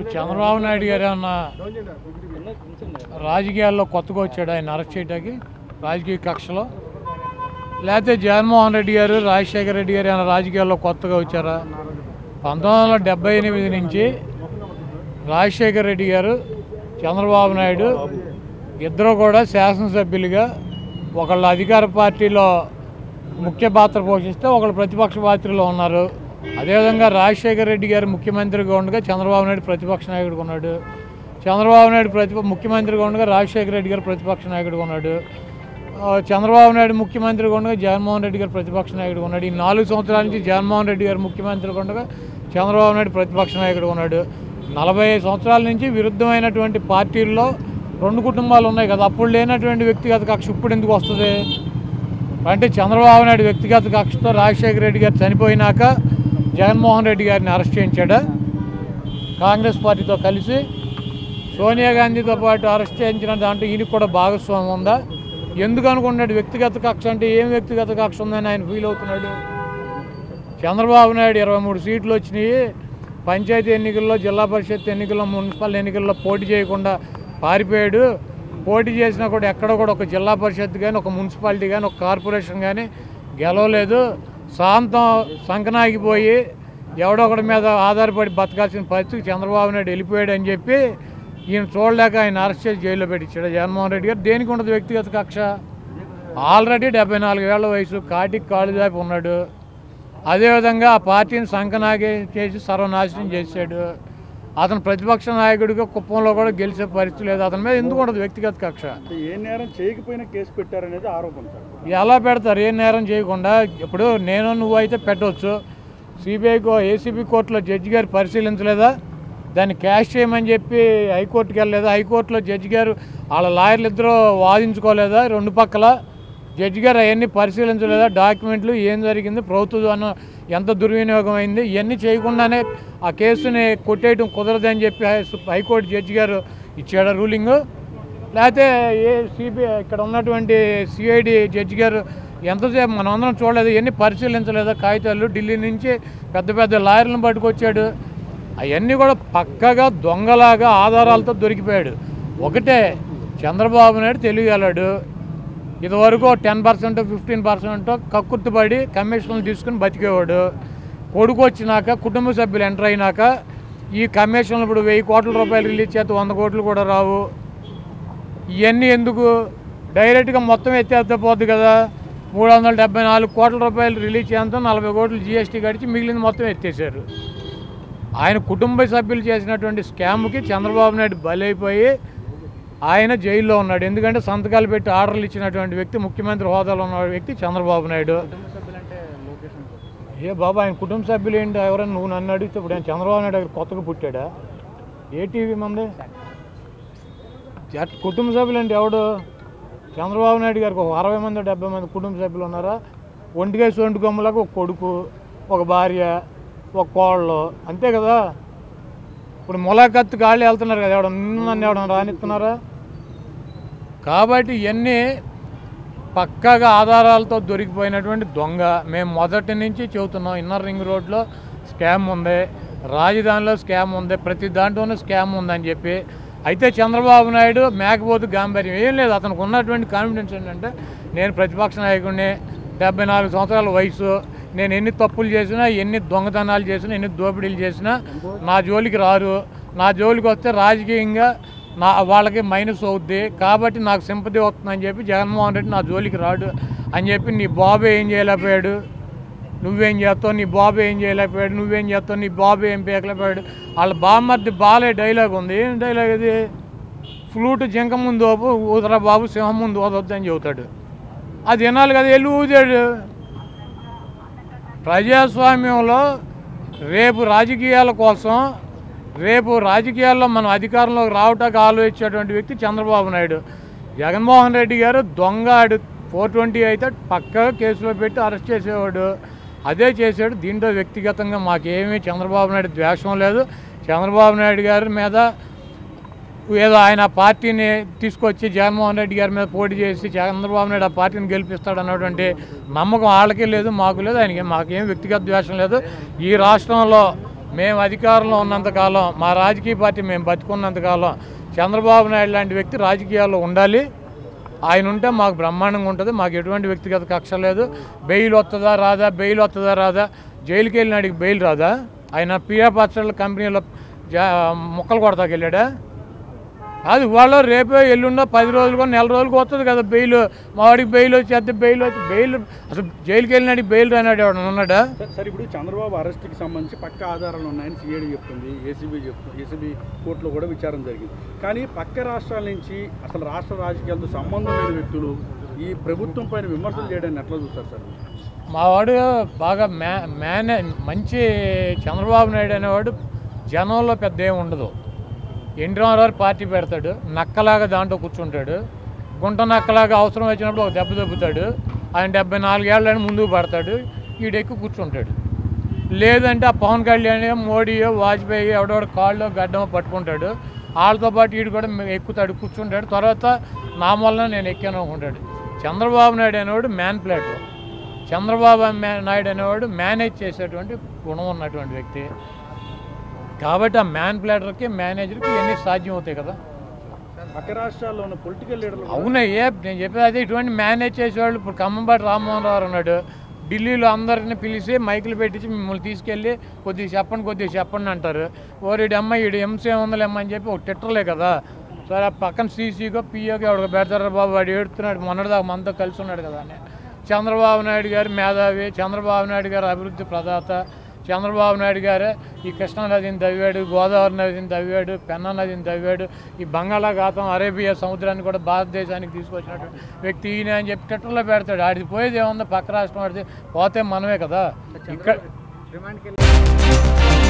చంద్రబాబు నాయుడు గారు ఏమన్నా రాజకీయాల్లో కొత్తగా వచ్చాడు ఆయన అరెస్ట్ చేయడానికి రాజకీయ కక్షలో లేకపోతే జగన్మోహన్ రెడ్డి గారు రాజశేఖర రెడ్డి గారు ఏమైనా రాజకీయాల్లో కొత్తగా వచ్చారా పంతొమ్మిది వందల డెబ్బై ఎనిమిది నుంచి రాజశేఖర రెడ్డి గారు చంద్రబాబు నాయుడు ఇద్దరు కూడా శాసనసభ్యులుగా ఒకళ్ళు అధికార పార్టీలో ముఖ్య పాత్ర పోషిస్తే ఒకళ్ళు ప్రతిపక్ష పాత్రలో ఉన్నారు అదేవిధంగా రాజశేఖర రెడ్డి గారు ముఖ్యమంత్రిగా ఉండగా చంద్రబాబు నాయుడు ప్రతిపక్ష నాయకుడిగా ఉన్నాడు చంద్రబాబు నాయుడు ప్రతిప ముఖ్యమంత్రిగా ఉండగా రాజశేఖర రెడ్డి గారు ప్రతిపక్ష నాయకుడిగా ఉన్నాడు ఆ, చంద్రబాబు నాయుడు ముఖ్యమంత్రిగా ఉండగా జగన్మోహన్ రెడ్డి గారు ప్రతిపక్ష నాయకుడిగా ఉన్నాడు ఈ నాలుగు సంవత్సరాల నుంచి జగన్మోహన్ రెడ్డి గారు ముఖ్యమంత్రిగా ఉండగా చంద్రబాబు నాయుడు ప్రతిపక్ష నాయకుడిగా ఉన్నాడు నలభై ఐదు సంవత్సరాల నుంచి విరుద్ధమైనటువంటి పార్టీల్లో రెండు కుటుంబాలు ఉన్నాయి కదా అప్పుడు లేనటువంటి వ్యక్తిగత కక్ష ఇప్పుడు ఎందుకు వస్తుంది అంటే చంద్రబాబు నాయుడు వ్యక్తిగత కక్షతో రాజశేఖర రెడ్డి గారు చనిపోయినాక జగన్మోహన్ రెడ్డి గారిని అరెస్ట్ చేయించాడా కాంగ్రెస్ పార్టీతో కలిసి సోనియా గాంధీతో పాటు అరెస్ట్ చేయించిన దాంట్లో ఈయనకి కూడా భాగస్వామ్యం ఉందా ఎందుకు అనుకున్నాడు వ్యక్తిగత కక్ష అంటే ఏం వ్యక్తిగత కక్ష ఉందని ఆయన ఫీల్ అవుతున్నాడు చంద్రబాబు నాయుడు ఇరవై మూడు సీట్లు వచ్చినాయి పంచాయతీ ఎన్నికల్లో జిల్లా పరిషత్ ఎన్నికల్లో మున్సిపల్ ఎన్నికల్లో పోటీ చేయకుండా పారిపోయాడు పోటీ చేసినా కూడా ఎక్కడ కూడా ఒక జిల్లా పరిషత్ కానీ ఒక మున్సిపాలిటీ కానీ ఒక కార్పొరేషన్ కానీ గెలవలేదు శాంతం సంకనాగిపోయి ఎవడో ఒకడి మీద ఆధారపడి బతకాల్సిన పరిస్థితి చంద్రబాబు నాయుడు వెళ్ళిపోయాడు అని చెప్పి ఈయన చూడలేక ఆయన అరెస్ట్ చేసి జైల్లో పెట్టించాడు జగన్మోహన్ రెడ్డి గారు దేనికి ఉండదు వ్యక్తిగత కక్ష ఆల్రెడీ డెబ్బై నాలుగు ఏళ్ల వయసు కాటికి కాళ్ళు దాపి ఉన్నాడు అదేవిధంగా ఆ పార్టీని సంకనాగే చేసి సర్వనాశనం చేశాడు అతను ప్రతిపక్ష నాయకుడిగా కుప్పంలో కూడా గెలిచే పరిస్థితి లేదు అతని మీద ఎందుకు ఉండదు వ్యక్తిగత కక్ష అంటే ఏ నేరం చేయకపోయినా కేసు పెట్టారనేది ఆరోపణ సార్ ఎలా పెడతారు ఏ నేరం చేయకుండా ఇప్పుడు నేను నువ్వు అయితే పెట్టవచ్చు సిబిఐకో ఏసీబీ కోర్టులో జడ్జి గారు పరిశీలించలేదా దాన్ని క్యాష్ చేయమని చెప్పి హైకోర్టుకి వెళ్ళలేదా హైకోర్టులో జడ్జి గారు వాళ్ళ లాయర్లు ఇద్దరు వాదించుకోలేదా రెండు పక్కల జడ్జి గారు అవన్నీ పరిశీలించలేదా డాక్యుమెంట్లు ఏం జరిగింది ప్రభుత్వం ఎంత దుర్వినియోగం అయింది ఇవన్నీ చేయకుండానే ఆ కేసుని కొట్టేయడం కుదరదని చెప్పి హై- హైకోర్టు జడ్జి గారు ఇచ్చాడు రూలింగ్ లేకపోతే ఏ సిబిఐ ఇక్కడ ఉన్నటువంటి సిఐడి జడ్జి గారు ఎంతసేపు మనం అందరం చూడలేదు ఎన్ని పరిశీలించలేదా కాగితాలు ఢిల్లీ నుంచి పెద్ద పెద్ద లాయర్లను పట్టుకొచ్చాడు అవన్నీ కూడా పక్కగా దొంగలాగా ఆధారాలతో దొరికిపోయాడు ఒకటే చంద్రబాబు నాయుడు తెలియగలడు ఇదివరకు టెన్ పర్సెంట్ ఫిఫ్టీన్ పర్సెంట్ కక్కుర్తిపడి కమిషన్లు తీసుకుని బతికేవాడు కొడుకు వచ్చినాక కుటుంబ సభ్యులు ఎంటర్ అయినాక ఈ కమిషన్లు ఇప్పుడు వెయ్యి కోట్ల రూపాయలు రిలీజ్ చేస్తే వంద కోట్లు కూడా రావు ఇవన్నీ ఎందుకు డైరెక్ట్గా మొత్తం ఎత్తేస్తే పోద్ది కదా మూడు వందల డెబ్బై నాలుగు కోట్ల రూపాయలు రిలీజ్ చేయడంతో నలభై కోట్లు జీఎస్టీ గడిచి మిగిలింది మొత్తం ఎత్తేసారు ఆయన కుటుంబ సభ్యులు చేసినటువంటి స్కామ్కి చంద్రబాబు నాయుడు బలైపోయి ఆయన జైల్లో ఉన్నాడు ఎందుకంటే సంతకాలు పెట్టి ఆర్డర్లు ఇచ్చినటువంటి వ్యక్తి ముఖ్యమంత్రి హోదాలో ఉన్న వ్యక్తి చంద్రబాబు నాయుడు ఏ బాబా ఆయన కుటుంబ సభ్యులు ఏంటి ఎవరైనా నువ్వు నన్ను అడిగితే ఇప్పుడు ఆయన చంద్రబాబు నాయుడు దగ్గర కొత్తగా పుట్టాడా ఏ టీవీ మంది జట్ కుటుంబ సభ్యులు అంటే ఎవడు చంద్రబాబు నాయుడు గారికి ఒక అరవై మంది డెబ్బై మంది కుటుంబ సభ్యులు ఉన్నారా ఒంటికేసి ఒంటి కొమ్మలకు ఒక కొడుకు ఒక భార్య ఒక కోళ్ళు అంతే కదా ఇప్పుడు ములాఖత్తు గాళ్ళు వెళ్తున్నారు కదా ఎవడ నన్ను ఎవడ రానిస్తున్నారా కాబట్టి ఇవన్నీ పక్కాగా ఆధారాలతో దొరికిపోయినటువంటి దొంగ మేము మొదటి నుంచి చెబుతున్నాం ఇన్నర్ రింగ్ రోడ్లో స్కామ్ ఉంది రాజధానిలో స్కామ్ ఉంది ప్రతి దాంట్లోనూ స్కామ్ ఉందని చెప్పి అయితే చంద్రబాబు నాయుడు మేకపోతు గాంభీర్యం ఏం లేదు అతనికి ఉన్నటువంటి కాన్ఫిడెన్స్ ఏంటంటే నేను ప్రతిపక్ష నాయకుడిని డెబ్బై నాలుగు సంవత్సరాల వయసు నేను ఎన్ని తప్పులు చేసినా ఎన్ని దొంగతనాలు చేసినా ఎన్ని దోపిడీలు చేసినా నా జోలికి రారు నా జోలికి వస్తే రాజకీయంగా నా వాళ్ళకి మైనస్ అవుద్ది కాబట్టి నాకు సింపతి వస్తుందని చెప్పి జగన్మోహన్ రెడ్డి నా జోలికి రాడు అని చెప్పి నీ బాబు ఏం చేయలేకపోయాడు నువ్వేం చేస్తావు నీ బాబు ఏం చేయలేకపోయాడు నువ్వేం చేస్తావు నీ బాబు ఏం పీకలేకపోయాడు వాళ్ళ బామ్మర్ది బాలే డైలాగ్ ఉంది ఏం డైలాగ్ ఇది ఫ్లూట్ జింక ముందు ఓపు ఊదరా బాబు సింహం ముందు ఓదొద్దు అని చెబుతాడు అది వినాలి కదా వెళ్ళి ఊదాడు ప్రజాస్వామ్యంలో రేపు రాజకీయాల కోసం రేపు రాజకీయాల్లో మనం అధికారంలోకి రావటానికి ఆలోచించేటువంటి వ్యక్తి చంద్రబాబు నాయుడు జగన్మోహన్ రెడ్డి గారు దొంగ ఫోర్ ట్వంటీ అయితే పక్కగా కేసులో పెట్టి అరెస్ట్ చేసేవాడు అదే చేశాడు దీంట్లో వ్యక్తిగతంగా మాకేమీ చంద్రబాబు నాయుడు ద్వేషం లేదు చంద్రబాబు నాయుడు గారి మీద ఏదో ఆయన ఆ పార్టీని తీసుకొచ్చి జగన్మోహన్ రెడ్డి గారి మీద పోటీ చేసి చంద్రబాబు నాయుడు ఆ పార్టీని గెలిపిస్తాడు అన్నటువంటి నమ్మకం వాళ్ళకి లేదు మాకు లేదు ఆయనకి మాకేం వ్యక్తిగత ద్వేషం లేదు ఈ రాష్ట్రంలో మేము అధికారంలో ఉన్నంతకాలం మా రాజకీయ పార్టీ మేము బతుకున్నంతకాలం చంద్రబాబు నాయుడు లాంటి వ్యక్తి రాజకీయాల్లో ఉండాలి ఆయన ఉంటే మాకు బ్రహ్మాండంగా ఉంటుంది మాకు ఎటువంటి వ్యక్తిగత కక్ష లేదు బెయిల్ వస్తుందా రాదా బెయిల్ వస్తుందా రాదా జైలుకి వెళ్ళినాడికి బెయిల్ రాదా ఆయన పియా పచ్చళ్ళ కంపెనీలో జా ముక్కలు కొడతాకి వెళ్ళాడా అది ఇవాళ రేపే ఎల్లుండో పది రోజులుగా నెల రోజులకు వస్తుంది కదా బెయిల్ మా వాడికి బెయిల్ వచ్చి బెయిల్ వచ్చి బెయిల్ అసలు జైలుకి వెళ్ళినాడికి బెయిల్ రానాడు ఎవడన్నా ఉన్నాడా సార్ సార్ ఇప్పుడు చంద్రబాబు అరెస్ట్కి సంబంధించి పక్క ఆధారాలు ఉన్నాయని సిఐడి చెప్తుంది ఏసీబీ చెప్తుంది ఏసీబీ కోర్టులో కూడా విచారణ జరిగింది కానీ పక్క రాష్ట్రాల నుంచి అసలు రాష్ట్ర రాజకీయాలతో సంబంధం లేని వ్యక్తులు ఈ ప్రభుత్వం పైన విమర్శలు చేయడాన్ని ఎట్లా చూస్తారు సార్ మా వాడు బాగా మ్యా మేనే మంచి చంద్రబాబు నాయుడు అనేవాడు జనంలో పెద్ద ఏమి ఉండదు ఎన్టీ రామారావు పార్టీ పెడతాడు నక్కలాగా దాంట్లో కూర్చుంటాడు గుంట నక్కలాగా అవసరం వచ్చినప్పుడు ఒక దెబ్బ దెబ్బతాడు ఆయన డెబ్బై నాలుగేళ్ళని ముందుకు పడతాడు ఈడెక్కి కూర్చుంటాడు లేదంటే ఆ పవన్ కళ్యాణ్ మోడీయో వాజ్పేయి ఎవడెవడ కాళ్ళు గడ్డమో పట్టుకుంటాడు వాళ్ళతో పాటు వీడు కూడా ఎక్కుతాడు కూర్చుంటాడు తర్వాత నా వలన నేను ఎక్కాను అనుకుంటాడు చంద్రబాబు నాయుడు అనేవాడు మ్యాన్ ప్లేటర్ చంద్రబాబు మ్యా- నాయుడు అనేవాడు మేనేజ్ చేసేటువంటి గుణం ఉన్నటువంటి వ్యక్తి కాబట్టి ఆ మ్యాన్ ప్లేటర్కి మేనేజర్కి ఇవన్నీ సాధ్యం అవుతాయి కదా పక్క రాష్ట్రాల్లో ఉన్న పొలిటికల్ లీడర్లు కూడా అవునయ్యే నేను చెప్పేది అదే ఇటువంటి మేనేజ్ చేసేవాళ్ళు ఇప్పుడు ఖమ్మంపాటి రామ్మోహన్ రావు ఉన్నాడు ఢిల్లీలో అందరిని పిలిచి మైకులు పెట్టించి మిమ్మల్ని తీసుకెళ్ళి కొద్దిగా చెప్పండి కొద్దిగా చెప్పండి అంటారు ఓరిడి అమ్మ ఈడు ఎంసీ ఉందలేమ్మ అని చెప్పి ఒక తిట్టలే కదా సరే ఆ పక్కన సీసీగో పియోకి ఎవడికి పెడతారు బాబు వాడు ఏడుతున్నాడు మొన్నటిదాకా మనతో కలిసి ఉన్నాడు కదా అని చంద్రబాబు నాయుడు గారు మేధావి చంద్రబాబు నాయుడు గారు అభివృద్ధి ప్రదాత చంద్రబాబు నాయుడు గారే ఈ కృష్ణా నదిని తవ్వాడు గోదావరి నదిని తవ్వాడు పెన్నా నదిని తవ్వాడు ఈ బంగాళాఖాతం అరేబియా సముద్రాన్ని కూడా భారతదేశానికి తీసుకొచ్చినటువంటి వ్యక్తి ఈయన అని చెప్పి ట్విట్టర్లో పెడతాడు ఆడిది పోయేది ఏముంది పక్క రాష్ట్రం ఆడిది పోతే మనమే కదా ఇక్కడ